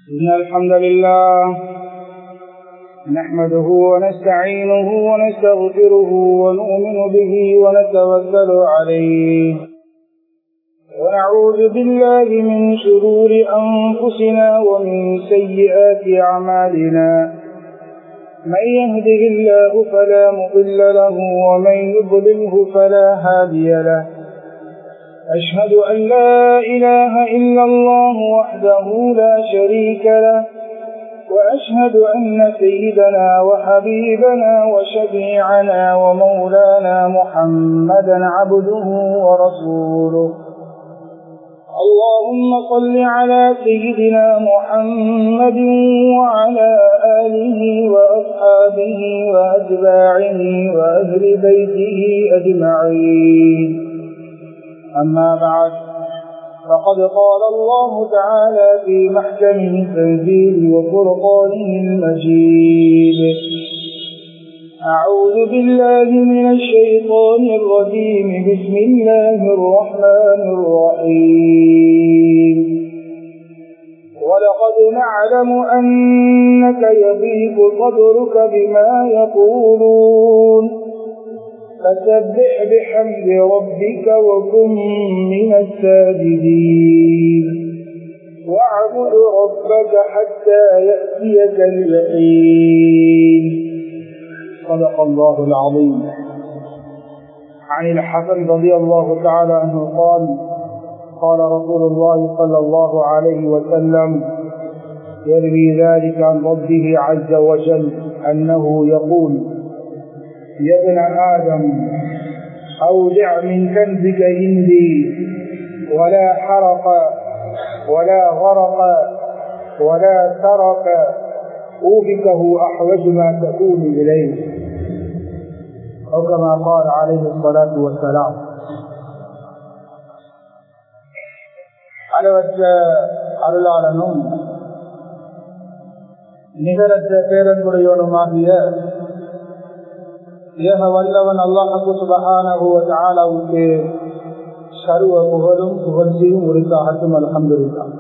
إن الحمد لله نحمده ونستعينه ونستغفره ونؤمن به ونتوكل عليه ونعوذ بالله من شرور أنفسنا ومن سيئات أعمالنا من يهده الله فلا مضل له ومن يضلله فلا هادي له أشهد أن لا إله إلا الله وحده لا شريك له وأشهد أن سيدنا وحبيبنا وشفيعنا ومولانا محمدا عبده ورسوله اللهم صل على سيدنا محمد وعلى آله وأصحابه وأتباعه وأهل بيته أجمعين أما بعد فقد قال الله تعالى في محكمه التنزيل وفرقانه المجيد أعوذ بالله من الشيطان الرجيم بسم الله الرحمن الرحيم ولقد نعلم أنك يضيق صدرك بما يقولون فسبح بحمد ربك وكن من الساجدين واعبد ربك حتى يأتيك اليقين صدق الله العظيم عن الحسن رضي الله تعالى عنه قال قال رسول الله صلى الله عليه وسلم يروي ذلك عن ربه عز وجل أنه يقول يا ابن آدم أودع من كنزك عندي ولا حرق ولا غرق ولا سرق أوفكه أحوج ما تكون إليه أو كما قال عليه الصلاة والسلام அளவற்ற அருளாளனும் நிகரற்ற பேரன்புடையவனுமாகிய ஏக வல்லவன் அல்லாஹு சுபஹானவுக்கு சர்வ புகழும் புகழ்ச்சியும் உரித்தாகட்டும் அலமதுல்லான்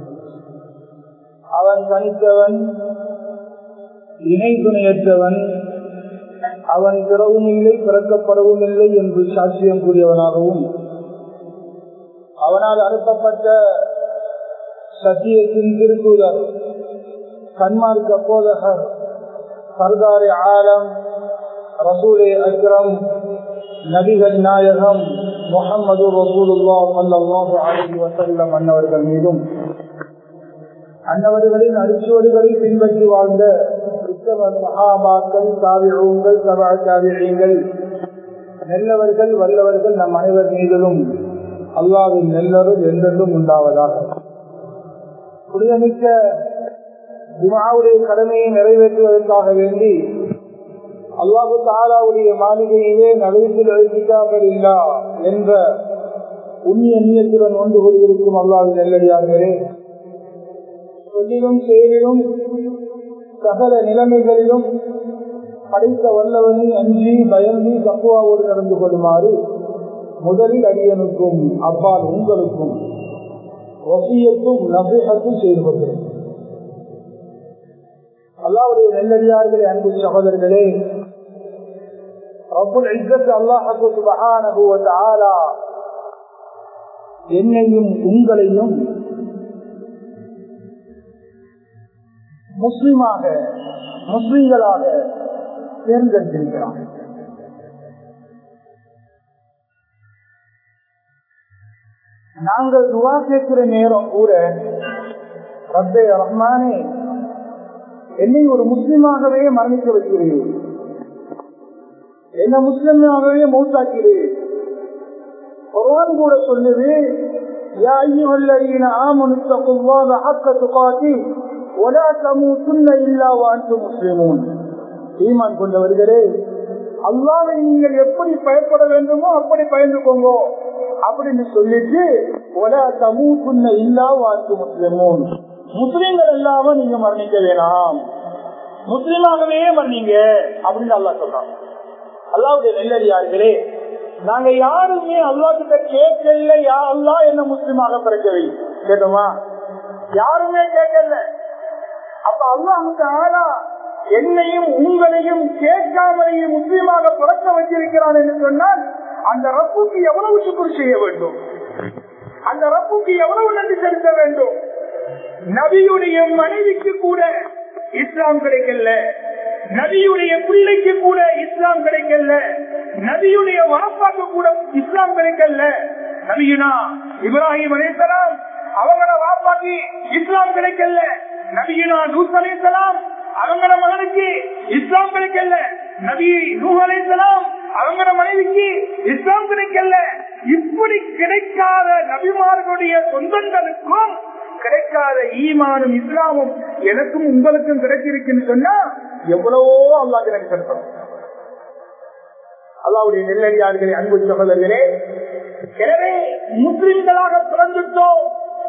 அவன் தனித்தவன் இணை துணையற்றவன் அவன் பிறவும் இல்லை பிறக்கப்படவும் இல்லை என்று சாட்சியம் கூறியவனாகவும் அவனால் அனுப்பப்பட்ட சத்தியத்தின் திருத்தூதர் கண்மார்க்க போதகர் சர்தாரி ஆலம் ரசூலே அக்ரம் நபிகள் நாயகம் முகமது ரசூலுல்லா சல்லாஹு அலி வசல்லம் அன்னவர்கள் மீதும் அன்னவர்களின் அரிசுவடுகளை பின்பற்றி வாழ்ந்த கிறிஸ்தவ மகாபாக்கள் காவியங்கள் சபா காவியங்கள் நெல்லவர்கள் வல்லவர்கள் நம் அனைவர் மீதிலும் அல்லாவின் நெல்லரும் என்றென்றும் உண்டாவதாக புனிதமிக்க ஜுமாவுடைய கடமையை நிறைவேற்றுவதற்காக வேண்டி அல்லாஹு தாலாவுடைய மாளிகையிலே நடுவில் எழுதிக்காமல் இல்லா என்ற உண்ணிய நீயத்துடன் ஒன்று கொண்டிருக்கும் அல்லாவின் நெல்லடியார்களே சொல்லிலும் செயலிலும் சகல நிலைமைகளிலும் படைத்த வல்லவனை அஞ்சி பயந்து தப்புவாவோடு நடந்து கொள்ளுமாறு முதலில் அடியனுக்கும் அப்பால் உங்களுக்கும் வசியத்தும் நபிகத்தும் செய்து கொண்டிருக்கும் அல்லாவுடைய நெல்லடியார்களே அன்பு சகோதரர்களே ரப்புல் இஸ்ஸத் அல்லாஹு சுப்ஹானஹு வ தஆலா என்னையும் உங்களையும் முஸ்லிமாக முஸ்லிம்களாக தேர்ந்தெடுத்திருக்கிறான் நாங்கள் துவா கேட்கிற நேரம் கூட ரப்பே ரஹ்மானே என்னை ஒரு முஸ்லிமாகவே மரணிக்க வைக்கிறேன் என்ன முஸ்லிமாகவே மௌத்தாக்கிறேன் குர்ஆன் கூட சொல்லுது يا أيها الذين آمنوا اتقوا الله حق تقاته ولا تموتن إلا وأنتم مسلمون ஈமான் கொண்டவர்களே அல்லாவை நீங்கள் எப்படி பயப்பட வேண்டுமோ அப்படி பயந்துக்கோங்க அப்படின்னு சொல்லிட்டு ஒல தமூத்துன்ன இல்லா வாத்து முஸ்லிமோன் முஸ்லிம்கள் இல்லாம நீங்க மரணிக்க வேணாம் முஸ்லீமாகவே மரணிங்க அப்படின்னு அல்லா சொல்றாங்க அல்லாவுடைய நெல்லடியார்களே நாங்க யாருமே அல்லா கிட்ட கேட்கல யா அல்லா என்ன முஸ்லீமாக பிறக்கவை கேட்டோமா யாருமே கேட்கல அல்லாஹுக்கு ஆளா என்னையும் உங்களையும் கேட்காமலேயும் முஸ்லீமாக பிறக்க வச்சிருக்கிறான் என்று சொன்னால் அந்த ரப்புக்கு எவ்வளவு சுக்குர் செய்ய வேண்டும் அந்த ரப்புக்கு எவ்வளவு நன்றி செலுத்த வேண்டும் நபியுடைய மனைவிக்கு கூட இஸ்லாம் கிடைக்கல நபியுடைய பிள்ளைக்கு கூட இஸ்லாம் கிடைக்கல நபியுடைய வாப்பாக்கு கூட இஸ்லாம் கிடைக்கல நபியுனா இப்ராஹிம் அலிசலாம் அவங்களோட வாப்பாக்கு இஸ்லாம் கிடைக்கல நபியுனா நூஸ் அலிசலாம் அவங்களோட மகனுக்கு இஸ்லாம் கிடைக்கல நபி நூ அலிசலாம் அவங்களோட மனைவிக்கு இஸ்லாம் கிடைக்கல இப்படி கிடைக்காத நபிமார்களுடைய சொந்தங்களுக்கும் கிடைக்காத ஈமானும் இஸ்லாமும் எனக்கும் உங்களுக்கும் கிடைச்சிருக்குன்னு சொன்னா எவ்வளவோ அல்லாஹ் எனக்கு செலுத்தணும் அல்லாவுடைய நெல்லடியார்களே அன்பு சகோதரர்களே எனவே முஸ்லிம்களாக பிறந்துட்டோம்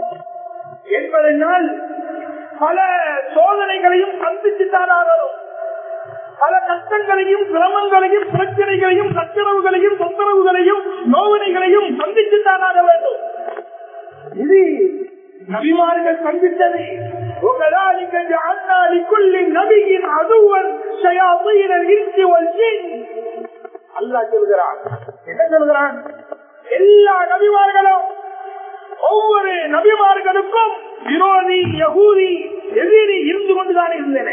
என்பதனால் பல சோதனைகளையும் சந்திச்சுத்தான் ஆகணும் பல கஷ்டங்களையும் சிரமங்களையும் பிரச்சனைகளையும் சச்சரவுகளையும் தொந்தரவுகளையும் நோவினைகளையும் சந்திச்சுத்தான் ஆக வேண்டும் இது நபிமார்கள் சந்தித்தது وكذلك جعلنا لكل نبي عدوا شياطين الانس والجن அல்லாஹ் சொல்கிறான் என்ன சொல்கிறான் எல்லா நபிமார்களும் ஒவ்வொரு நபிமார்களுக்கும் விரோதி யகூதி எதிரி இருந்து கொண்டுதான் இருந்தன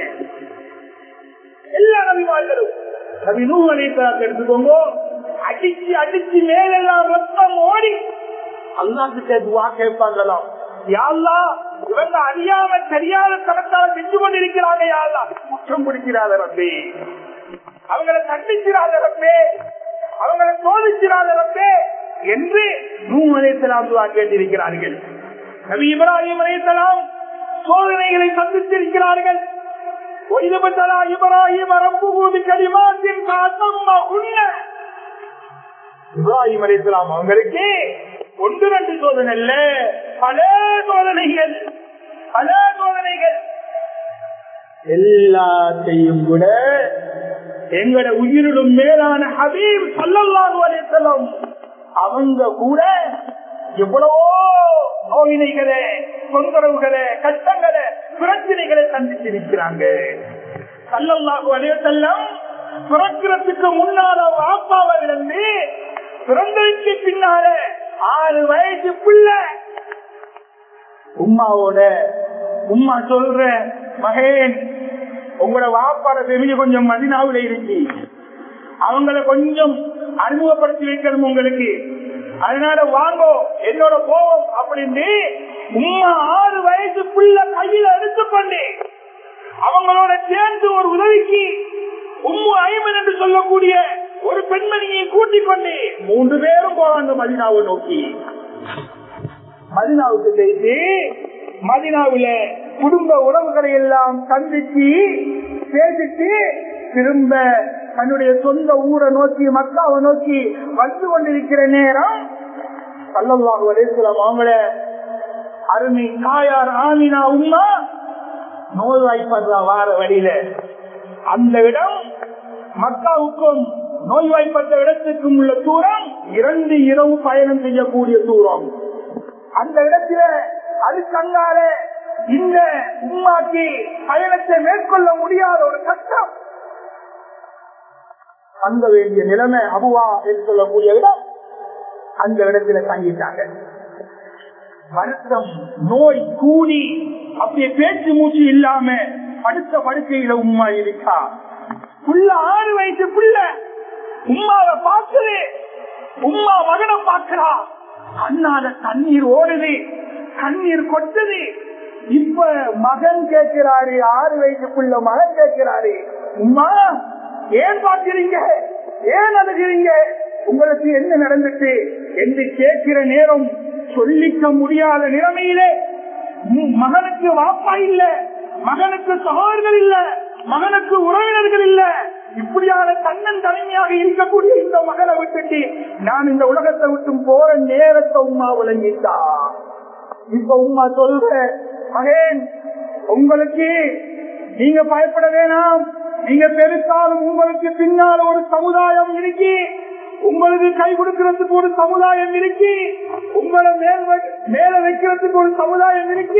எல்லா நபிமார்களும் நபி நூ அலைஹிஸ்ஸலாத்தை எடுத்துக்கோங்க அடிச்சு அடிச்சு மேலெல்லாம் ரத்தம் ஓடி அல்லாஹ் கிட்ட துவா கேட்பாங்களாம் யாழ்லா இவங்க அறியாம தெரியாத தனத்தால செஞ்சு கொண்டிருக்கிறாங்க யாழ்லா குற்றம் பிடிக்கிறாத ரப்பே அவங்களை கண்டிக்கிறாத ரப்பே அவங்களை சோதிக்கிறாத ரப்பே என்று நூ அலைஹிஸ்ஸலாம் துவா கேட்டிருக்கிறார்கள் நபி இப்ராஹிம் அலைஹிஸ்ஸலாம் சோதனைகளை சந்தித்திருக்கிறார்கள் ஒய்தபத்தலா இப்ராஹிம் ரப்புஹு கலிமாத்தின் காத்தம்மா உன்ன இப்ராஹிம் அலைஹிஸ்ஸலாம் அவங்களுக்கு ஒன்று ரெண்டு சோதனை இல்ல பல சோதனைகள் பல சோதனைகள் எல்லாத்தையும் கூட எங்கட உயிரிலும் மேலான ஹபீப் சல்லல்லாஹு அலைஹி வஸல்லம் அவங்க கூட எவ்வளவோ நோயினைகளை தொந்தரவுகளை கஷ்டங்களை பிரச்சனைகளை சந்திச்சிருக்கிறாங்க சல்லல்லாஹு அலைஹி வஸல்லம் பிறக்கிறதுக்கு முன்னால வாப்பாவை இருந்து பிறந்ததுக்கு பின்னால ஆறு வயசு பிள்ளை உமாவோட உமா சொல்ற மகேன் உங்களோட வாப்பாட பெரிய கொஞ்சம் மதினாவுல இருக்கு அவங்கள கொஞ்சம் அறிமுகப்படுத்தி வைக்கணும் உங்களுக்கு அதனால வாங்கோ என்னோட கோபம் அப்படின்னு உமா ஆறு வயசு பிள்ளை கையில எடுத்துக்கொண்டு அவங்களோட சேர்ந்து ஒரு உதவிக்கு உம்மு ஐமன் என்று சொல்லக்கூடிய ஒரு பெண்மணியை கூட்டிக் கொண்டு மூன்று பேரும் போவாங்க மதினாவை நோக்கி மதினாவுக்கு செய்து மதினாவில குடும்ப உறவுகளை எல்லாம் சந்திச்சு பேசிட்டு திரும்ப தன்னுடைய சொந்த ஊரை நோக்கி மக்காவை நோக்கி வந்து கொண்டிருக்கிற நேரம் சல்லல்லாஹு அலைஹிஸ்ஸலாம் அவங்கள அருமை தாயார் ஆமினா உம்மா நோய்வாய்ப்படுறா வார வழியில அந்த இடம் மக்காவுக்கும் நோய்வாய்ப்பட்ட இடத்துக்கும் உள்ள தூரம் இரண்டு இரவு பயணம் செய்யக்கூடிய தூரம் அந்த இடத்துல அது கங்கால இந்த உம்மாக்கு பயணத்தை மேற்கொள்ள முடியாத ஒரு கஷ்டம் தங்க வேண்டிய நிலைமை அபுவா என்று சொல்லக்கூடிய இடம் அந்த இடத்துல தங்கிட்டாங்க வருத்தம் நோய் கூலி அப்படியே பேச்சு மூச்சு இல்லாம படுத்த படுக்கையில உம்மா இருக்கா புள்ள ஆறு வயசு புள்ள உம்மாவை பார்க்குது உம்மா மகனை பார்க்கிறா கண்ணால தண்ணீர் ஓடுது கண்ணீர் கொட்டுது இப்ப மகன் கேட்கிறாரு ஆறு வயசுக்குள்ள மகன் கேட்கிறாரு உம்மா ஏன் பார்க்கிறீங்க ஏன் அழுகிறீங்க உங்களுக்கு என்ன நடந்துச்சு என்று கேட்கிற நேரம் சொல்லிக்க முடியாத நிலைமையிலே உம் மகனுக்கு வாப்பா இல்ல மகனுக்கு சகோதரர்கள் இல்ல மகனுக்கு உறவினர்கள் இல்ல இப்படியான தன்னன் தலைமையாக இருக்கக்கூடிய இந்த மகனை விட்டுட்டு நான் இந்த உலகத்தை விட்டு போற நேரத்தை உமா விளங்கிட்டா இப்ப உமா சொல்ற மகன் உங்களுக்கு நீங்க பயப்பட வேணாம் நீங்க பெருசாலும் உங்களுக்கு பின்னால் ஒரு சமுதாயம் இருக்கு உங்களுக்கு கை கொடுக்கிறதுக்கு ஒரு சமுதாயம் இருக்கு உங்களை மேல் வை- மேல வைக்கிறதுக்கு ஒரு சமுதாயம் இருக்கு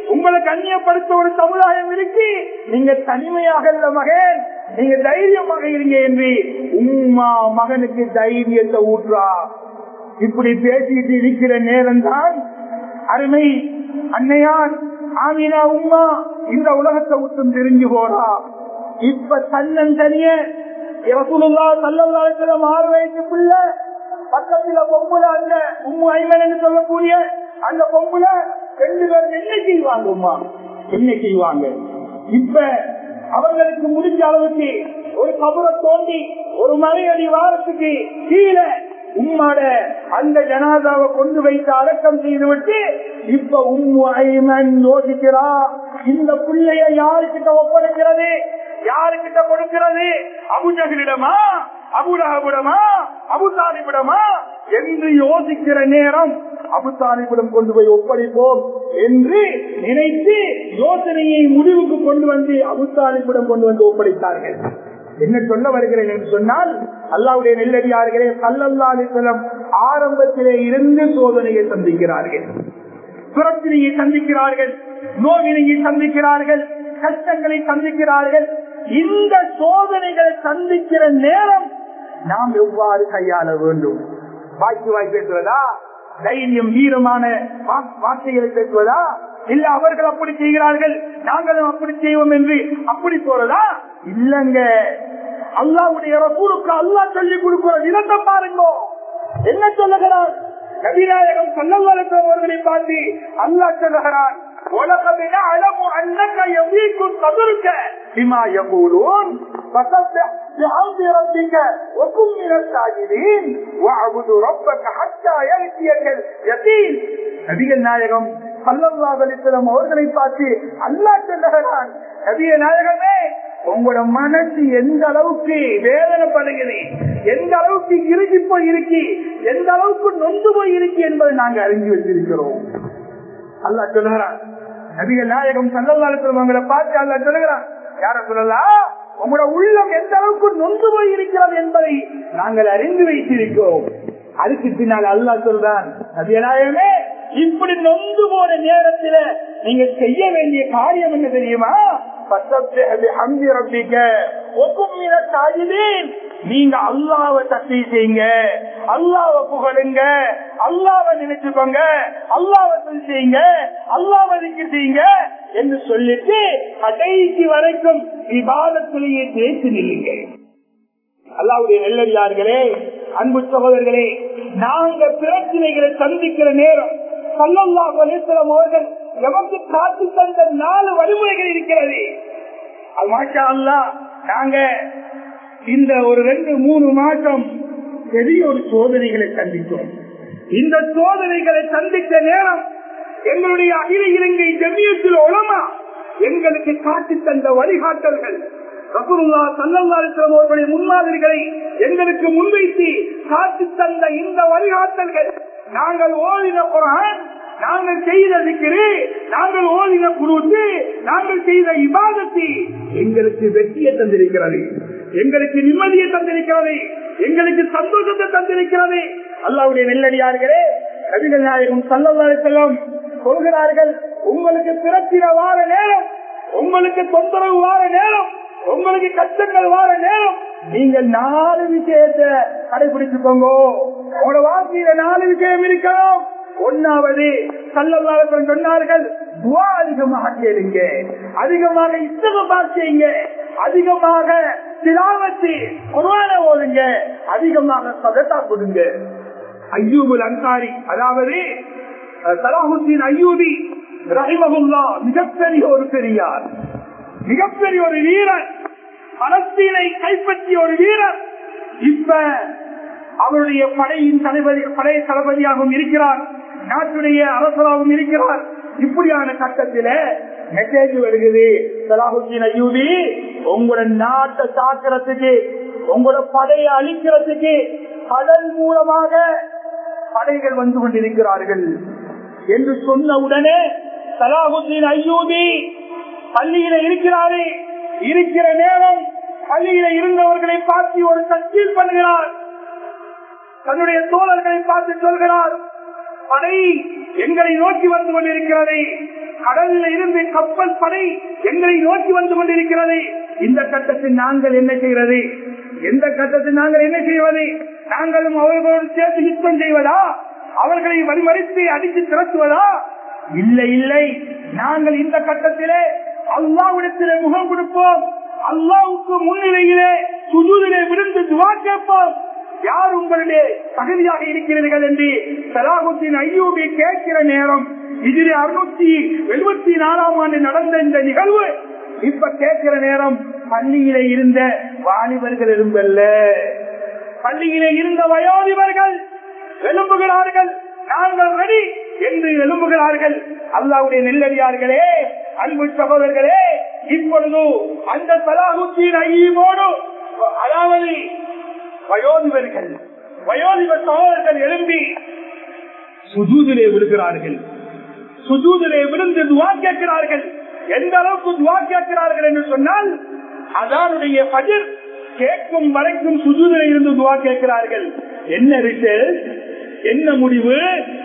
உங்களை கண்ணியப்படுத்த ஒரு சமுதாயம் இருக்கு நீங்க தனிமையாக இல்ல மகன் நீங்க தைரியமாக இருங்க என்று உம்மா மகனுக்கு தைரியத்தை ஊற்றா இப்படி பேசிட்டு இருக்கிற நேரம் தான் அருமை அன்னையான் ஆமீனா உம்மா இந்த உலகத்தை விட்டும் தெரிஞ்சு போறா இப்ப தன்னன் தனிய ரசூலுல்லா சல்லல்லாஹு ஆறு வயசு பிள்ளை பக்கத்துல பொம்புல அந்த உம்மு ஐமன் என்று சொல்லக்கூடிய அந்த பொம்புல ரெண்டு பேரும் என்ன செய்வாங்க உமா என்ன செய்வாங்க இப்ப அவங்களுக்கு முடிஞ்ச அளவுக்கு ஒரு கபரை தோண்டி ஒரு மலையடி வாரத்துக்கு கீழே உம்மாட அந்த ஜனாதாவை கொண்டு வைத்து அடக்கம் செய்துவிட்டு இப்ப உம்மு ஐமன் யோசிக்கிறா இந்த பிள்ளைய யாருக்கிட்ட ஒப்படைக்கிறது யாருக்கிட்ட கொடுக்கிறது அபுஜகலிடமா அபுலகபிடமா அபுதாலிபிடமா என்று யோசிக்கிற நேரம் அபுதாலிபிடம் கொண்டு போய் ஒப்படைப்போம் என்று நினைத்து யோசனையை முடிவுக்கு கொண்டு வந்து அபுதாலிபிடம் கொண்டு வந்து ஒப்படைத்தார்கள் என்ன சொல்ல வருகிறேன் என்று சொன்னால் அல்லாவுடைய நெல்லடியார்களே கல்லல்லாலிசலம் ஆரம்பத்திலே இருந்து சோதனையை சந்திக்கிறார்கள் பிரச்சனையை சந்திக்கிறார்கள் நோவினையை சந்திக்கிறார்கள் கஷ்டங்களை சந்திக்கிறார்கள் இந்த சோதனைகளை சந்திக்கிற நேரம் நாம் எவ்வாறு கையாள வேண்டும் வாய்க்கு வாய் பேசுவதா தைரியம் வீரமான வார்த்தைகளை பேசுவதா இல்ல அவர்கள் அப்படி செய்கிறார்கள் நாங்களும் அப்படி செய்வோம் என்று அப்படி போறதா இல்லங்க அல்லாவுடைய ரசூலுக்கு அல்லா சொல்லிக் கொடுக்கிற விதத்தை பாருங்க என்ன சொல்லுகிறான் நபிநாயகம் சொல்லவரத்தம் அவர்களை பார்த்து அல்லா சொல்லுகிறான் ولقد نعلم انك يضيق صدرك بما يقولون فسبح بحمد ربك وكن من الساجدين واعبد ربك حتى ياتيك اليقين நபிகள் நாயகம் சல்லல்லாஹு அலைஹி வஸல்லம் அவர்களை பார்த்து அல்லாஹ் சொல்லுகிறான் நபிய நாயகமே உங்களோட மனசு எந்த அளவுக்கு வேதனைப்படுகிறது எந்த அளவுக்கு இறுகி போய் இருக்கி எந்த அளவுக்கு நொந்து போய் இருக்கு என்பதை நாங்க அறிஞ்சு வச்சிருக்கிறோம் அல்லா சொல்லுகிறான் நபிகள் நாயகம் சல்லல்லாஹு அவங்களை பார்த்து அல்லா சொல்லுகிறான் யார சொல்லலாம் உங்களோட உள்ளம் எந்த அளவுக்கு நொந்து போய் இருக்கிறது என்பதை நாங்கள் அறிந்து வைத்திருக்கிறோம் அதுக்கு பின்னால் அல்லா சொல்றான் நபியநாயகமே இப்படி நொந்து போன நேரத்துல நீங்க செய்ய வேண்டிய காரியம் என்ன தெரியுமா நீங்க அல்லாவ தட்டி செய்யுங்க அல்லாவ புகழுங்க அல்லாவ நினைச்சுக்கோங்க அல்லாவ செய்யுங்க அல்லாவ செய்யுங்க என்று சொல்லிட்டு கடைசி வரைக்கும் விவாதத்திலேயே பேசி நில்லுங்க அல்லாவுடைய நெல்லடியார்களே அன்பு சகோதரர்களே நாங்க பிரச்சனைகளை சந்திக்கிற நேரம் சல்லல்லா அலிஸ்லாம் அவர்கள் எமக்கு காட்டி தந்த நாலு வழிமுறைகள் இருக்கிறது அது மாஷா அல்லா நாங்க இந்த ஒரு ரெண்டு மூணு மாசம் பெரிய ஒரு சோதனைகளை சந்தித்தோம் இந்த சோதனைகளை சந்தித்த நேரம் எங்களுடைய அகில இலங்கை ஜமியத்தில் உலமா எங்களுக்கு காட்டி தந்த வழிகாட்டல்கள் ரசூலுல்லா சல்லல்லாஹு அலைஹி வஸல்லம் அவர்களுடைய முன்மாதிரிகளை எங்களுக்கு முன்வைத்து காட்டி தந்த இந்த வழிகாட்டல்கள் நாங்கள் ஓதின குரான் நாங்கள் செய்த திக்கிரு நாங்கள் ஓதின குருத்து நாங்கள் செய்த இபாதத்தை எங்களுக்கு வெற்றியை தந்திருக்கிறது எங்களுக்கு நிம்மதியை தந்திருக்கிறது எங்களுக்கு சந்தோஷத்தை தந்திருக்கிறது அல்லாவுடைய நெல்லடியார்களே கவிகள் நாயகம் சல்லல்லாஹு செல்லம் சொல்கிறார்கள் உங்களுக்கு பிறப்பிட வார நேரம் உங்களுக்கு தொந்தரவு வார நேரம் உங்களுக்கு கஷ்டங்கள் வார நேரம் நீங்கள் நாலு விஷயத்தை கடைபிடிச்சுக்கோங்க உங்களோட வாழ்க்கையில நாலு விஷயம் இருக்கணும் ஒன்னாவது சல்லல்லாஹு சொன்னார்கள் துவா அதிகமாக கேளுங்க அதிகமாக இத்தகமா செய்யுங்க அதிகமாக திலாவத்தி குரான ஓடுங்க அதிகமாக சதத்தா கொடுங்க ஐயூபுல் அன்சாரி அதாவது சலாஹுத்தீன் ஐயூபி ரஹிமகுல்லா மிகப்பெரிய ஒரு பெரியார் மிகப்பெரிய ஒரு வீரர் பலஸ்தீனை கைப்பற்றிய ஒரு வீரர் இப்ப அவருடைய படையின் தளபதி படை தளபதியாகவும் இருக்கிறார் நாட்டுடைய அரசராகவும் இருக்கிறார் இப்படியான கட்டத்தில மெசேஜ் வருகிறது சலாஹுத்தீன் ஐயூபி உங்களோட நாட்டை தாக்குறதுக்கு உங்களோட படையை அழிக்கிறதுக்கு கடல் மூலமாக படைகள் வந்து கொண்டிருக்கிறார்கள் என்று சொன்ன உடனே சலாஹுத்தீன் ஐயூபி பள்ளியில இருக்கிறாரே இருக்கிற நேரம் பள்ளியில இருந்தவர்களை பார்த்து ஒரு தச்சீல் பண்ணுகிறார் தன்னுடைய தோழர்களை பார்த்து சொல்கிறார் படை எங்களை நோக்கி வந்து கொண்டிருக்கிறது கடலில் இருந்து கப்பல் படை எங்களை நோக்கி வந்து கொண்டிருக்கிறது இந்த கட்டத்தில் நாங்கள் என்ன செய்கிறது எந்த கட்டத்தில் நாங்கள் என்ன செய்வது நாங்களும் அவர்களோடு சேர்த்து யுத்தம் செய்வதா அவர்களை வழிமறித்து அடித்து திரட்டுவதா இல்லை இல்லை நாங்கள் இந்த கட்டத்திலே அல்லாவிடத்திலே முகம் கொடுப்போம் அல்லாவுக்கு முன்னிலையிலே சுஜூதிலே விழுந்து துவா கேட்போம் யார் உங்களுடைய தகுதியாக இருக்கிறீர்கள் என்று சலாகுத்தின் ஐயூபி கேட்கிற நேரம் இதில் அறுநூத்தி எழுபத்தி நாலாம் ஆண்டு நடந்த இந்த நிகழ்வு இப்ப கேட்கிற நேரம் பள்ளியிலே இருந்த வாலிபர்கள் இருந்தல்ல பள்ளியிலே இருந்த வயோதிபர்கள் எழும்புகிறார்கள் நாங்கள் ரெடி என்று எழும்புகிறார்கள் அல்லாவுடைய நெல்லடியார்களே அன்பு சகோதரர்களே இப்பொழுது அந்த சலாகுத்தின் ஐயோடு அதாவது வயோதிபர்கள் வயோதிப சகோதரர்கள் எழும்பி சுஜூதிலே விழுகிறார்கள் சுஜூதிலே விழுந்து துவா கேட்கிறார்கள் எந்த அளவுக்கு துவா கேட்கிறார்கள் என்று சொன்னால் அதானுடைய பதிர் கேட்கும் வரைக்கும் சுஜூதிலே இருந்து துவா கேட்கிறார்கள் என்ன ரிசல்ட் என்ன முடிவு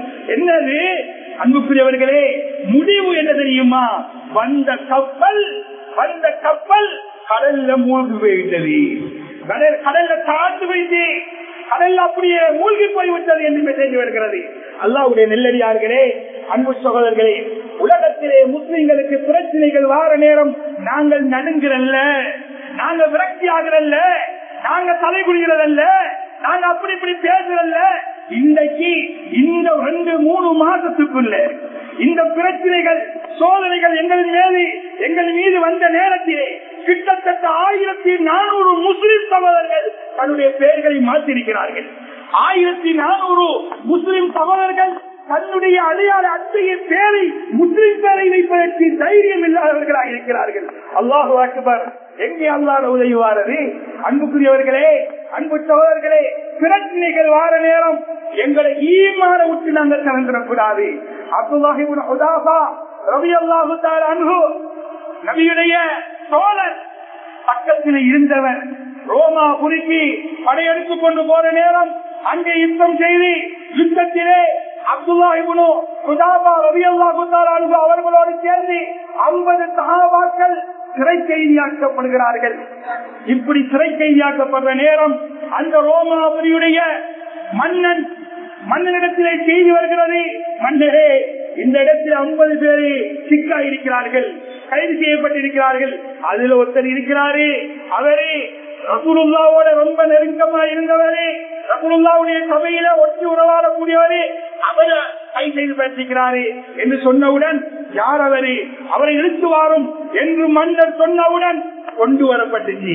என்னது அன்புக்குரியவர்களே முடிவு என்ன தெரியுமா வந்த கப்பல் வந்த கப்பல் கடல்ல மூழ்கி போய்விட்டது கடல் கடல்ல தாழ்ந்து போயிட்டு கடல்ல அப்படியே மூழ்கி போய்விட்டது என்று மெசேஜ் வருகிறது அல்லாவுடைய நெல்லடியார்களே அன்பு சகோதரர்களே உலகத்திலே முஸ்லிம்களுக்கு பிரச்சனைகள் வார நேரம் நாங்கள் நடுங்கிறல்ல நாங்க விரக்தி ஆகிறல்ல நாங்க தலை குடிகிறதல்ல நாங்க அப்படி இப்படி பேசுறல்ல இன்றைக்கு இந்த ரெண்டு மூணு மாசத்துக்குள்ள இந்த பிரச்சனைகள் சோதனைகள் எங்கள் மீது எங்கள் மீது வந்த நேரத்திலே கிட்டத்தட்ட ஆயிரத்தி நானூறு முஸ்லிம் சகோதரர்கள் தன்னுடைய பெயர்களை மாற்றிருக்கிறார்கள் ஆயிரத்தி நானூறு முஸ்லிம் சகோதரர்கள் தன்னுடைய அடையாள அத்தைய பேரை முஸ்லிம் பேரை வைப்பதற்கு தைரியம் இல்லாதவர்களாக இருக்கிறார்கள் அல்லாஹு அக்பர் எங்கே அல்லாத உதவி வாரது அன்புக்குரியவர்களே அன்பு சகோதரர்களே பிரச்சனைகள் வார நேரம் எங்களை ஈமான விட்டு நாங்கள் கலந்துடக்கூடாது அப்துல்லாஹிபுன் ஹுதாபா ரவி அல்லாஹு அன்பு நபியுடைய சோழர் பக்கத்தில் இருந்தவர் ரோமா புரிக்கு படையெடுத்துக் கொண்டு போற நேரம் அங்கே யுத்தம் செய்து யுத்தத்திலே அப்துல்லாஹிபுனு ஹுதாபா ரவி அல்லாஹு அன்பு அவர்களோடு சேர்ந்து ஐம்பது சகாபாக்கள் சிறை கைதியாக்கப்படுகிறார்கள் இப்படி சிறை கைதியாக்கப்படுற நேரம் அந்த ரோமாபுரியுடைய மன்னன் மன்னனிடத்திலே செய்தி வருகிறது மன்னரே இந்த இடத்தில் ஐம்பது பேரு சிக்கா இருக்கிறார்கள் கைது செய்யப்பட்டிருக்கிறார்கள் அதில் ஒருத்தர் இருக்கிறாரு அவரே ரசூலுல்லாவோட ரொம்ப நெருக்கமா இருந்தவரே ரசூலுல்லாவுடைய சபையில ஒட்டி உறவாடக்கூடியவரே அவர் கை செய்து பேசிக்கிறாரு என்று சொன்னவுடன் யார் அவரு அவரை இழுத்து வாரும் என்று மன்னர் சொன்னவுடன் கொண்டு வரப்பட்டுச்சு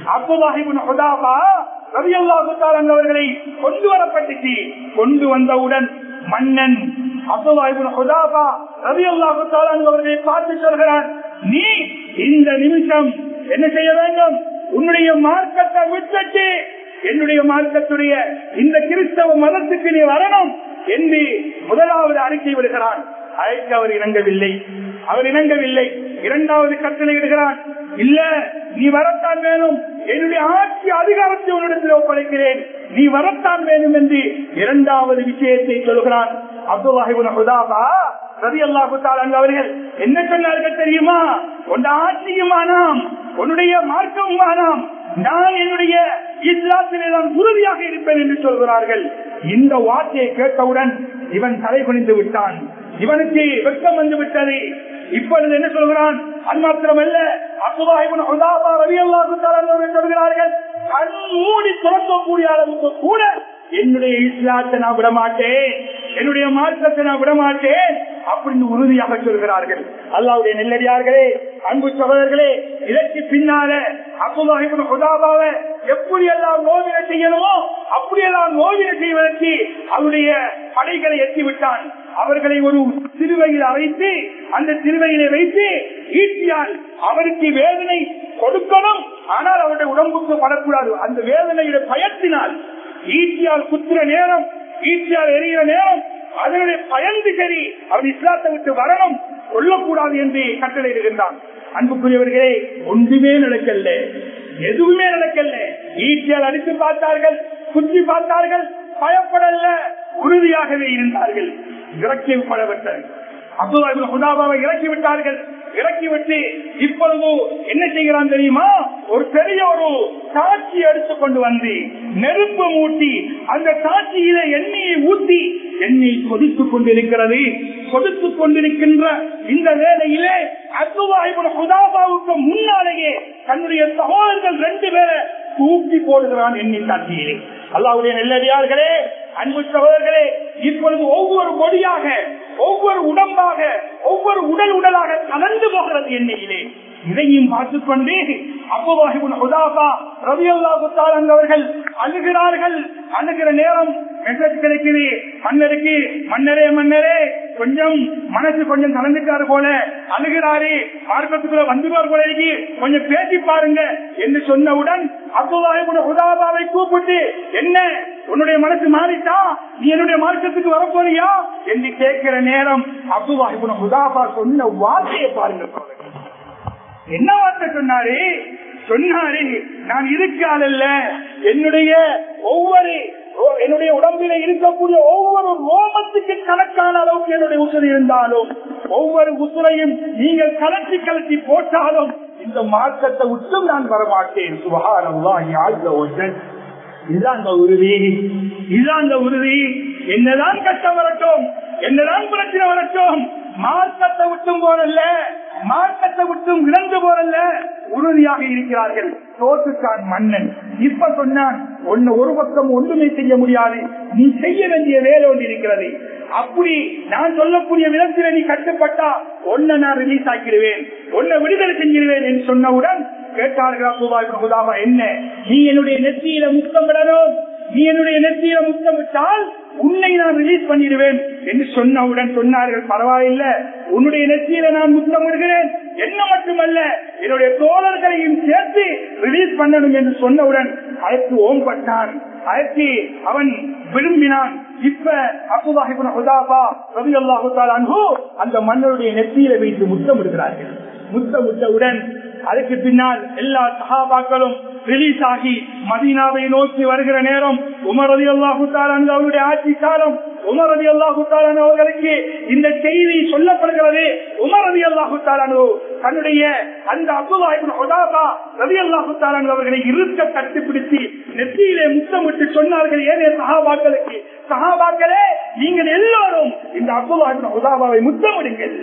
அப்போதாகிபா ரவி அல்லாஹுத்தாரன் அவர்களை கொண்டு வரப்பட்டுச்சு கொண்டு வந்தவுடன் மன்னன் அப்துல்லாஹிபா ரவி அல்லாஹுத்தாரன் அவர்களை பார்த்து சொல்கிறான் நீ இந்த நிமிஷம் என்ன செய்ய வேண்டும் உன்னுடைய மார்க்கத்தை விட்டுட்டு என்னுடைய மார்க்கத்துடைய இந்த கிறிஸ்தவ மதத்துக்கு நீ வரணும் என்று முதலாவது அறிக்கை விடுகிறான் அழைக்க அவர் இணங்கவில்லை அவர் இணங்கவில்லை இரண்டாவது கட்டளை இடுகிறான் இல்ல நீ வரத்தான் வேணும் என்னுடைய ஆட்சி அதிகாரத்தை உன்னிடத்தில் ஒப்படைக்கிறேன் நீ வரத்தான் வேணும் என்று இரண்டாவது விஷயத்தை சொல்கிறான் அப்துல்லாஹிபுதாபா ரவி அல்லாஹு அவர்கள் என்ன சொன்னார்கள் தெரியுமா உன் ஆட்சியுமானாம் உன்னுடைய மார்க்கமுமானாம் நான் என்னுடைய இஸ்லாத்திலே நான் உறுதியாக இருப்பேன் என்று சொல்கிறார்கள் இந்த வார்த்தையை கேட்டவுடன் இவன் தலை குனிந்து விட்டான் இவனுக்கு வெட்கம் வந்து விட்டது இப்பொழுது என்ன சொல்கிறான் அது மாத்திரமல்ல அப்துல்லாஹிபுன் ஹுதாபா ரவி அல்லாஹு சொல்கிறார்கள் கண் மூடி திறக்கக்கூடிய அளவுக்கு கூட என்னுடைய இஸ்லாத்தை நான் விட மாட்டேன் என்னுடைய மார்க்கத்தை நான் விட மாட்டேன் அப்படின்னு உறுதியாக சொல்கிறார்கள் அல்லாவுடைய நெல்லடியார்களே அன்பு சகோதரர்களே இதற்கு பின்னால அப்துல்லாஹிபுன் ஹுதாபாவை எப்படி எல்லாம் நோவின செய்யணுமோ அப்படியெல்லாம் நோவின செய்வதற்கு அவருடைய படைகளை எட்டி விட்டான் அவர்களை ஒரு சிறுவையில் அழைத்து அந்த சிறுவையிலே வைத்து ஈட்டியால் அவருக்கு வேதனை கொடுக்கணும் ஆனால் அவருடைய உடம்புக்கு படக்கூடாது அந்த வேதனையுடைய பயத்தினால் ஈட்டியால் குத்துற நேரம் ஈட்டியால் எரிகிற நேரம் அதனுடைய பயந்து சரி அவர் இஸ்லாத்தை விட்டு வரணும் கொல்லக்கூடாது என்று கட்டளையிடுகின்றான் அன்புக்குரியவர்களே ஒன்றுமே நடக்கல எதுவுமே நடக்கல ஈட்டியால் அடித்து பார்த்தார்கள் குத்தி பார்த்தார்கள் பயப்படல உறுதியாகவே இருந்தார்கள் இறக்கிவிடப்பட்டது அப்துல்லா ஹுதாபாவை இறக்கி விட்டார்கள் இறக்கிவிட்டு இப்பொழுது என்ன செய்கிறான் தெரியுமா ஒரு பெரிய ஒரு சாட்சி எடுத்துக் கொண்டு வந்து நெருப்பு மூட்டி அந்த சாட்சியில எண்ணெயை ஊத்தி எண்ணெய் கொதித்துக் கொண்டிருக்கிறது கொதித்துக் கொண்டிருக்கின்ற இந்த வேளையிலே அப்துல்லா ஹுதாபாவுக்கு முன்னாலேயே தன்னுடைய சகோதரர்கள் ரெண்டு பேரை தூக்கி போடுகிறான் எண்ணெய் சாட்சியிலே அல்லாவுடைய நெல்லடியார்களே அன்பு சகோதரர்களே இப்பொழுது ஒவ்வொரு கொடியாக ஒவ்வொரு உடம்பாக ஒவ்வொரு உடல் உடலாக கலந்து போகிறது எண்ணெயிலே இதையும் பார்த்துக் கொண்டு அவர்கள் அழுகிறார்கள் அழுகிற நேரம் மெசேஜ் கிடைக்குது மன்னருக்கு மன்னரே மன்னரே கொஞ்சம் மனசு கொஞ்சம் கலந்துட்டாரு போல அழுகிறாரு மார்க்கத்துக்குள்ள வந்துவார் போல இருக்கு கொஞ்சம் பேசி பாருங்க என்று சொன்னவுடன் அப்துல்லாஹிபுன் ஹுதாபாவை கூப்பிட்டு என்ன உன்னுடைய மனசு மாறிட்டா நீ என்னுடைய மார்க்கத்துக்கு வரப்போறியா என்று கேட்கிற நேரம் அப்துல்லாஹிபுன் ஹுதாபா சொன்ன வார்த்தையை பாருங்க என்ன வார்த்தை சொன்னாரு சொன்னாரு நான் இருக்கால் அல்ல என்னுடைய ஒவ்வொரு என்னுடைய உடம்பில இருக்கக்கூடிய ஒவ்வொரு ரோமத்துக்கு கணக்கான அளவுக்கு என்னுடைய உசுறு இருந்தாலும் ஒவ்வொரு உசுரையும் நீங்கள் கலட்டி கலட்டி போட்டாலும் இந்த மார்க்கத்தை விட்டும் நான் வரமாட்டேன் சுகாரம்லாம் இதுதான் அந்த உறுதி இதுதான் அந்த உறுதி என்னதான் கஷ்டம் வரட்டும் என்னதான் பிரச்சனை வரட்டும் மார்க்கத்தை விட்டும் போறல்ல மார்க்கத்தை விட்டும் இழந்து போறல்ல உறுதியாக இருக்கிறார்கள் தோற்றுக்கான் மன்னன் இப்ப சொன்னான் ஒன்னு ஒரு பக்கம் ஒன்றுமே செய்ய முடியாது நீ செய்ய வேண்டிய வேலை ஒன்று இருக்கிறது அப்படி நான் சொல்லக்கூடிய விதத்தில் நீ கட்டுப்பட்டா ஒன்ன நான் ரிலீஸ் ஆக்கிடுவேன் ஒன்ன விடுதலை செஞ்சிருவேன் என்று சொன்னவுடன் கேட்டார்கள் என்ன நீ என்னுடைய நெற்றியில முத்தம் விடணும் நீ என்னுடைய நெற்றியில முத்தம் விட்டால் உன்னை நான் ரிலீஸ் பண்ணிடுவேன் என்று சொன்னவுடன் சொன்னார்கள் பரவாயில்ல உன்னுடைய நெற்றியில நான் முத்தம் விடுகிறேன் என்ன மட்டுமல்ல என்னுடைய தோழர்களையும் சேர்த்து ரிலீஸ் பண்ணணும் என்று சொன்னவுடன் அழைத்து ஓம்பட்டான் அழைத்து அவன் விரும்பினான் இப்ப அப்புதாஹிபுன் ஹுதாபா ரவி அல்லாஹு அந்த மன்னருடைய நெற்றியில வைத்து முத்தம் விடுகிறார்கள் முத்தம் விட்டவுடன் அதுக்கு பின்னால் எல்லா சகாபாக்களும் ரிலீஸ் ஆகி மதீனாவை நோக்கி வருகிற நேரம் உமரதி அல்லாஹு அவருடைய ஆட்சி காலம் உமரதி அல்லாஹு அவர்களுக்கு இந்த செய்தி சொல்லப்படுகிறது உமரதி அல்லாஹு தன்னுடைய அந்த அப்துல்லா ரவி அல்லாஹு அவர்களை இருக்க கட்டுப்பிடித்து நெத்தியிலே முத்தமிட்டு சொன்னார்கள் ஏனே சகாபாக்களுக்கு சகாபாக்களே நீங்கள் எல்லாரும் இந்த அப்துல்லா உதாபாவை முத்தமிடுங்கள்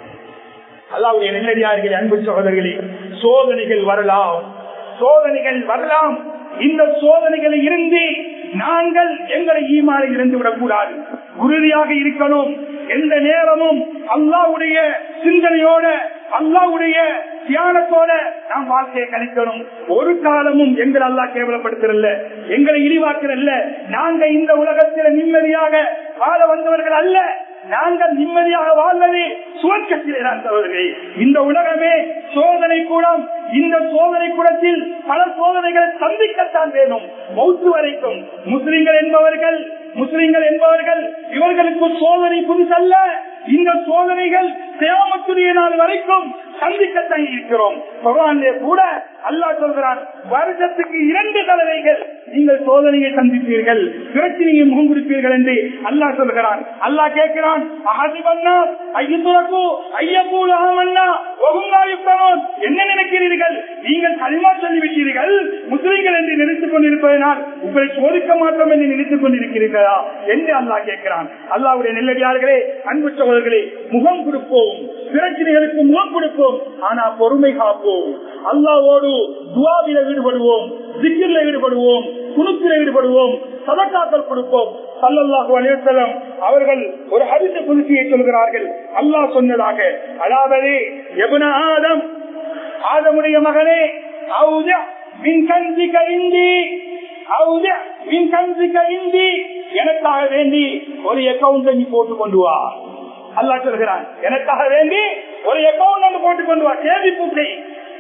அல்லாவுடைய நெல்லடியார்கள் அன்பு சகோதரர்களே சோதனைகள் வரலாம் சோதனைகள் வரலாம் இந்த சோதனைகளில் இருந்து நாங்கள் எங்களை ஈமாறை இருந்து விடக்கூடாது உறுதியாக இருக்கணும் எந்த நேரமும் அல்லாவுடைய சிந்தனையோட அல்லாவுடைய தியானத்தோட நாம் வாழ்க்கையை கழிக்கணும் ஒரு காலமும் எங்களை அல்லா கேவலப்படுத்துறல்ல எங்களை இழிவாக்குறல்ல நாங்க இந்த உலகத்தில் நிம்மதியாக வாழ வந்தவர்கள் அல்ல நாங்கள் நிம்மதியாக வாழ்வது சுவர்க்கத்திலே தான் சகோதரர்களே இந்த உலகமே சோதனை கூடம் இந்த சோதனை கூடத்தில் பல சோதனைகளை சந்திக்கத்தான் வேணும் மௌத்து வரைக்கும் முஸ்லிம்கள் என்பவர்கள் முஸ்லிம்கள் என்பவர்கள் இவர்களுக்கு சோதனை புதுசல்ல இந்த சோதனைகள் தேவத்துடைய நாள் வரைக்கும் சந்திக்கத்தான் இருக்கிறோம் பகவானே கூட அல்லாஹ் சொல்கிறான் வருஷத்துக்கு இரண்டு தடவைகள் நீங்கள் சோதனையை சந்திப்பீர்கள் பிரச்சனையை முகம் கொடுப்பீர்கள் என்று அல்லாஹ் சொல்கிறான் அல்லாஹ் கேட்கிறான் அகசிவண்ணா ஐயத்துறக்கு ஐயப்பூல் அகமண்ணா ஒகுங்காயுத்தனோன் என்ன நினைக்கிறீர்கள் நீங்கள் களிமா சொல்லிவிட்டீர்கள் முஸ்லிம்கள் என்று நினைத்துக் கொண்டிருப்பதனால் உங்களை சோதிக்க மாட்டோம் என்று நினைத்துக் கொண்டிருக்கிறீர்களா என்று அல்லாஹ் கேட்கிறான் அல்லாவுடைய நெல்லடியார்களே அன்பு சகோதரர்களே முகம் கொடுப்போம் பிரச்சனைகளுக்கு முகம் கொடுப்போம் ஆனா பொறுமை காப்போம் அல்லாவோடு துவாவில ஈடுபடுவோம் திக்கில ஈடுபடுவோம் குணுக்கில ஈடுபடுவோம் சதக்காக்கள் கொடுப்போம் சல்லல்லாஹு அலைவசலம் அவர்கள் ஒரு ஹரிச புதுசியை சொல்கிறார்கள் அல்லாஹ் சொன்னதாக அதாவது எபுன ஆதம் ஆதமுடைய மகனே அவுத மின் கஞ்சிக இந்தி அவுத மின் கஞ்சிக இந்தி எனக்காக வேண்டி ஒரு அக்கௌண்ட் நீ போட்டு கொண்டு வா அல்லா சொல்கிறான் எனக்காக வேண்டி ஒரு அக்கௌண்ட் ஒன்று போட்டு கொண்டு வா சேமிப்பு செய்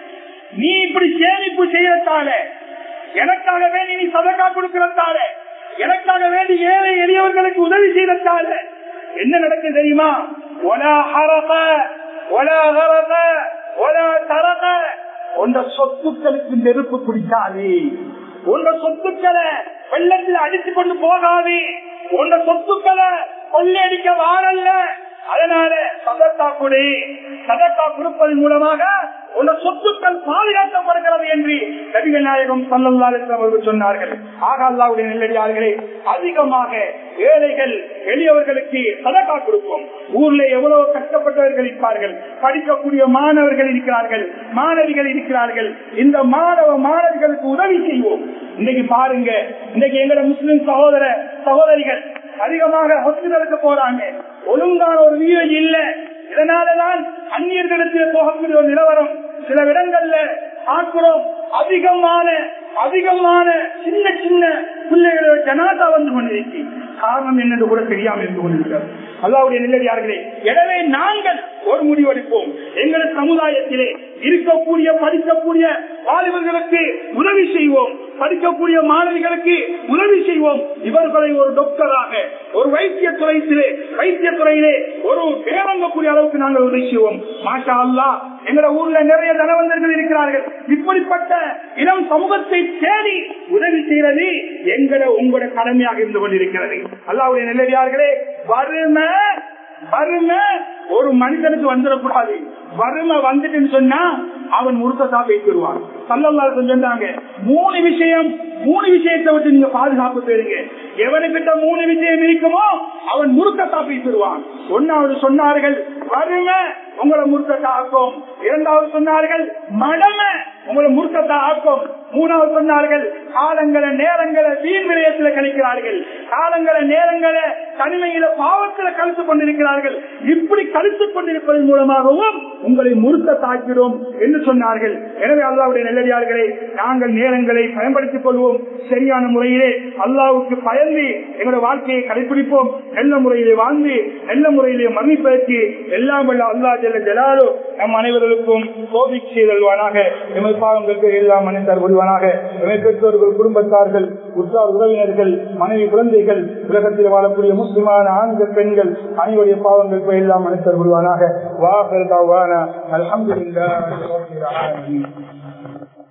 நீ இப்படி சேமிப்பு செய்யறதால எனக்காக வேண்டி நீ சதக்கா கொடுக்கிறதால எனக்காக வேண்டி ஏழை எளியவர்களுக்கு உதவி செய்ததால என்ன நடக்குது தெரியுமா ஒலா ஹரக ஒலா ஹரக ஒலா தரக உண்ட சொத்துக்களுக்கு நெருப்பு பிடிக்காது உண்ட சொத்துக்களை வெள்ளத்தில் அடித்து கொண்டு போகாது உண்ட சொத்துக்களை கொள்ளையடிக்க வாரல்ல அதனால சதக்கா கொடு சதக்கா கொடுப்பதன் மூலமாக உள்ள சொத்துக்கள் பாதுகாக்கப்படுகிறது என்று நபிகள் நாயகம் சல்லல்லாஹு அவர்கள் சொன்னார்கள் ஆக அல்லாவுடைய நெல்லடியார்களே அதிகமாக ஏழைகள் எளியவர்களுக்கு சதக்கா கொடுப்போம் ஊர்ல எவ்வளவு கஷ்டப்பட்டவர்கள் இருப்பார்கள் படிக்கக்கூடிய மாணவர்கள் இருக்கிறார்கள் மாணவிகள் இருக்கிறார்கள் இந்த மாணவ மாணவிகளுக்கு உதவி செய்வோம் இன்னைக்கு பாருங்க இன்னைக்கு எங்களோட முஸ்லிம் சகோதர சகோதரிகள் அதிகமாக ஹாஸ்பிட்டலுக்கு போறாங்க ஒழுங்கான ஒரு வீடு இல்ல இதனாலதான் அந்நியர்களிடத்தில் போகக்கூடிய ஒரு நிலவரம் சில இடங்கள்ல பார்க்கிறோம் அதிகமான அதிகமான சின்ன சின்ன பிள்ளைகளோட ஜனாதா வந்து கொண்டிருக்கு காரணம் என்னென்று கூட தெரியாமல் இருந்து கொண்டிருக்கிறது அல்லாவுடைய நிலையார்களே எனவே நாங்கள் ஒரு முடிவெடுப்போம் எங்கள் சமுதாயத்திலே இருக்கக்கூடிய படிக்கக்கூடிய வாலிபர்களுக்கு உதவி செய்வோம் படிக்கக்கூடிய மாணவிகளுக்கு உதவி செய்வோம் இவர்களை ஒரு டாக்டராக ஒரு வைத்திய துறையிலே வைத்திய துறையிலே ஒரு பேரங்கக்கூடிய அளவுக்கு நாங்கள் உதவி செய்வோம் மாஷா அல்லா எங்கள ஊர்ல நிறைய தனவந்தர்கள் இருக்கிறார்கள் இப்படிப்பட்ட இளம் சமூகத்தை தேடி உதவி செய்யறது எங்களை உங்களோட கடமையாக இருந்து கொண்டிருக்கிறது அல்லாவுடைய நிலையார்களே வறுமை வறுமை ஒரு மனிதனுக்கு வந்துடக்கூடாது வறுமை வந்துட்டுன்னு சொன்னா அவன் முருக்கத்தா பேசிடுவான் சல்லல்லாஹு சொன்னாங்க மூணு விஷயம் மூணு விஷயத்தை விட்டு நீங்க பாதுகாப்பு பெறுங்க எவனுக்கிட்ட மூணு விஷயம் இருக்குமோ அவன் முருக்கத்தா பேசிடுவான் ஒன்னாவது சொன்னார்கள் வறுமை உங்களை முருக்கத்தா ஆக்கும் இரண்டாவது சொன்னார்கள் மடமை உங்களை முருக்கத்தா ஆக்கும் மூணாவது சொன்னார்கள் காலங்களை நேரங்களை வீண் விரயத்தில் கழிக்கிறார்கள் காலங்களை நேரங்களை தனிமையில பாவத்துல கழித்துக் கொண்டிருக்கிறார்கள் இப்படி கழித்துக் கொண்டிருப்பதன் மூலமாகவும் உங்களை முறுக்க தாக்கிறோம் என்று சொன்னார்கள் எனவே அல்லாவுடைய நெல்லடியார்களே நாங்கள் நேரங்களை பயன்படுத்திக் கொள்வோம் சரியான முறையிலே அல்லாவுக்கு பயந்து எங்களுடைய வாழ்க்கையை கடைபிடிப்போம் நல்ல முறையிலே வாழ்ந்து நல்ல முறையிலே மன்னிப்பதற்கு எல்லாம் வல்ல அல்லா ஜெல்ல ஜலாலோ நம் அனைவர்களுக்கும் கோபிக் செய்தல்வானாக எமது பாவங்களுக்கு எல்லாம் மன்னித்தார் கொள்வானாக எமது பெற்றோர்கள் குடும்பத்தார்கள் உற்றார் உறவினர்கள் மனைவி குழந்தைகள் உலகத்தில் வாழக்கூடிய முஸ்லிமான ஆண்கள் பெண்கள் அனைவருடைய பாவங்களுக்கு எல்லாம் மன்னித்தார் கொள்வானாக வாஹர் தாவான அல்ஹம்துலில்லாஹி ரப்பில் ஆலமீன்